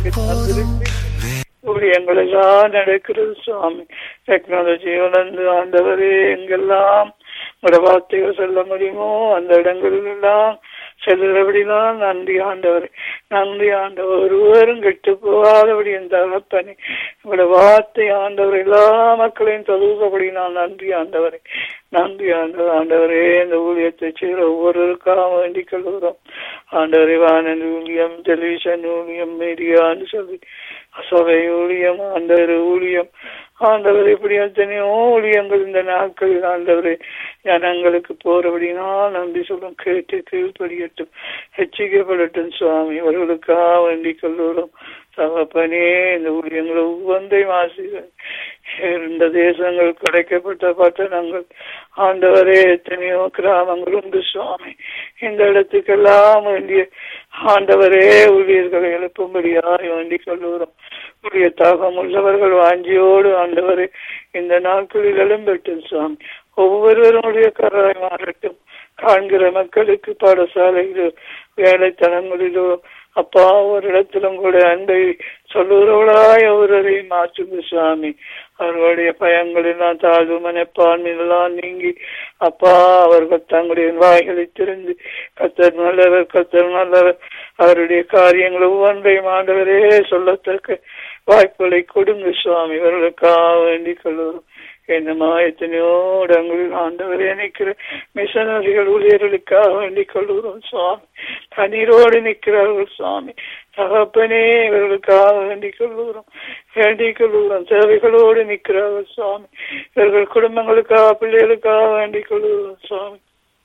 ஊழியங்களெல்லாம் நடக்கிறது சுவாமி டெக்னாலஜி வளர்ந்து ஆண்டவரே எங்கெல்லாம் உங்களோட வார்த்தைகள் சொல்ல முடியுமோ அந்த இடங்களில் எல்லாம் செல்லுறபடிதான் நன்றி ஆண்டவர் நன்றி ஆண்டவர் ஒருவரும் கெட்டு போகாதபடி என் தகப்பனே உங்களோட வார்த்தை ஆண்டவர் எல்லா மக்களையும் தொழுகபடி நான் நன்றி ஆண்டவரே நன்றி ஆண்டவர் ஆண்டவரே இந்த ஊழியத்தை செய்கிற ஒவ்வொருவருக்காக வேண்டிக் கொள்கிறோம் ஆண்டவரே வானல் ஊழியம் டெலிவிஷன் ஊழியம் மீடியான்னு சொல்லி சபை ஊழியம் ஆண்டவர் ஊழியம் ஆண்டவர் இப்படி எத்தனையோ ஊழியங்கள் இந்த நாட்களில் ஆண்டவரே ஜனங்களுக்கு போறபடினா நன்றி சொல்லும் கேட்டு கீழ்படியட்டும் ஹெச்சிக்கப்படட்டும் சுவாமி இவர்களுக்காக வேண்டிக் கொள்ளுகிறோம் தகப்பனே இந்த ஊழியங்களை ஒவ்வொன்றையும் ஆசிரியர் இந்த தேசங்கள் கிடைக்கப்பட்ட பட்டணங்கள் ஆண்டவரே எத்தனையோ கிராமங்கள் உண்டு சுவாமி இந்த இடத்துக்கெல்லாம் வேண்டிய ஆண்டவரே ஊழியர்களை எழுப்பும்படியாக வேண்டிக் கொள்ளுகிறோம் உடைய தாகம் உள்ளவர்கள் வாஞ்சியோடு ஆண்டவரே இந்த நாட்களில் எழும்பட்டும் சுவாமி ஒவ்வொருவருடைய கராய் மாறட்டும் காண்கிற மக்களுக்கு பாடசாலையிலோ வேலைத்தலங்களிலோ அப்பா ஒரு இடத்திலும் கூட அன்பை சொல்லுகிறவளாய் ஒருவரையும் மாற்றும் சுவாமி அவர்களுடைய பயங்கள் எல்லாம் தாழ்வு மனப்பான்மையெல்லாம் நீங்கி அப்பா அவர்கள் தங்களுடைய வாய்களை திறந்து கத்தர் நல்லவர் கத்தர் நல்லவர் அவருடைய காரியங்கள் ஒவ்வொன்றையும் ஆண்டவரே சொல்லத்தக்க வாய்ப்புகளை கொடுங்க சுவாமி இவர்களுக்காக வேண்டிக் கொள்வோம் என்னமா எத்தனையோ இடங்களில் ஆண்டவரே நிற்கிற மிஷனரிகள் ஊழியர்களுக்காக வேண்டிக் கொள்கிறோம் சுவாமி கண்ணீரோடு நிற்கிறார்கள் சுவாமி தகப்பனே இவர்களுக்காக வேண்டிக் கொள்கிறோம் வேண்டிக் கொள்கிறோம் தேவைகளோடு நிற்கிறார்கள் சுவாமி இவர்கள் குடும்பங்களுக்காக பிள்ளைகளுக்காக வேண்டிக் கொள்கிறோம் சுவாமி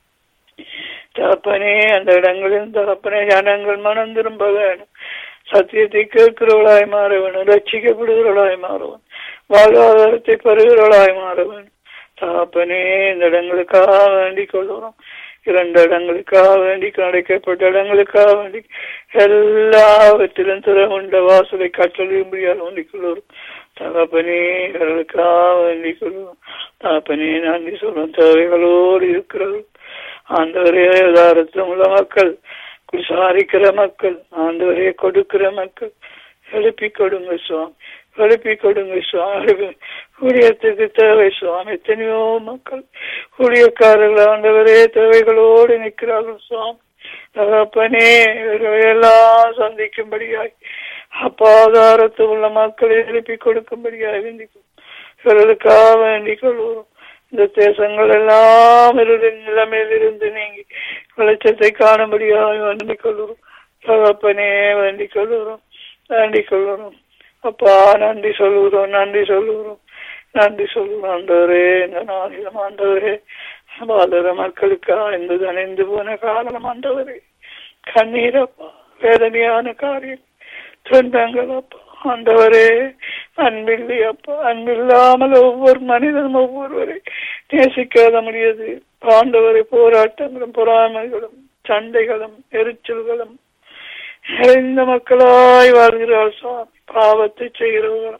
தகப்பனே அந்த இடங்களில் தகப்பனே ஜனங்கள் மனம் திரும்ப வேணும் சத்தியத்தை கேட்கிறவளாய் மாற வேணும் ரட்சிக்கப்படுகிறவளாய் மாறுவன் வாழ்வாதாரத்தை பெறுகிறவளாய் மாற வேணும் தகப்பனே இந்த இடங்களுக்காக வேண்டிக் கொள்கிறோம் இரண்டு இடங்களுக்காக வேண்டி அடைக்கப்பட்ட இடங்களுக்காக வேண்டி எல்லாவற்றிலும் திறமுண்ட வாசலை கட்டளையும்படியாக வேண்டிக் கொள்கிறோம் தகப்பனே இவர்களுக்காக வேண்டிக் கொள்வோம் தகப்பனே நன்றி சொல்லும் தேவைகளோடு இருக்கிறது ஆண்டவரே உதாரத்தில் உள்ள மக்கள் விசாரிக்கிற மக்கள் ஆண்டவரே கொடுக்கிற மக்கள் எழுப்பி கொடுங்க சுவாமி எழுப்பி கொடுங்க சுவாமி ஊழியத்துக்கு தேவை சுவாமி எத்தனையோ மக்கள் ஊழியக்காரர்கள் ஆண்டவரே தேவைகளோடு நிற்கிறார்கள் சுவாமி தகப்பனே எல்லாம் சந்திக்கும்படியாய் அப்பாதாரத்து உள்ள மக்களை எழுப்பி கொடுக்கும்படியாய் வேண்டிக்கும் இவர்களுக்காக வேண்டிக் கொள்வோம் இந்த தேசங்கள் எல்லாம் நிலைமையில் இருந்து நீங்கி வெளிச்சத்தை காணும்படியாக வேண்டிக் கொள்கிறோம் தகப்பனே வேண்டிக் கொள்கிறோம் வேண்டிக் கொள்கிறோம் அப்பா நன்றி சொல்லுகிறோம் நன்றி சொல்லுகிறோம் நன்றி சொல்லுகிறோம் ஆண்டவரே இந்த நாளிலும் ஆண்டவரே பாலர மக்களுக்கா இந்த அணைந்து போன காலம் ஆண்டவரே கண்ணீரப்பா வேதனையான காரியம் துன்பங்கள் அப்பா ஆண்டவரே அன்பில்லை அப்பா அன்பில்லாமல் ஒவ்வொரு மனிதனும் ஒவ்வொருவரை நேசிக்காத முடியாது ஆண்டவரை போராட்டங்களும் பொறாமைகளும் சண்டைகளும் எரிச்சல்களும் நிறைந்த மக்களாய் வாழ்கிறார் சுவாமி பாவத்தை செய்கிறவர்களும்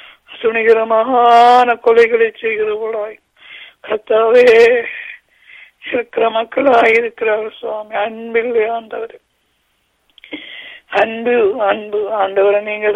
துணிகரமான கொலைகளை செய்கிறவர்களாய் கத்தாவே இருக்கிற மக்களாய் இருக்கிறார் சுவாமி அன்பில்லை ஆண்டவர் அன்பு அன்பு ஆண்டவரை நீங்கள்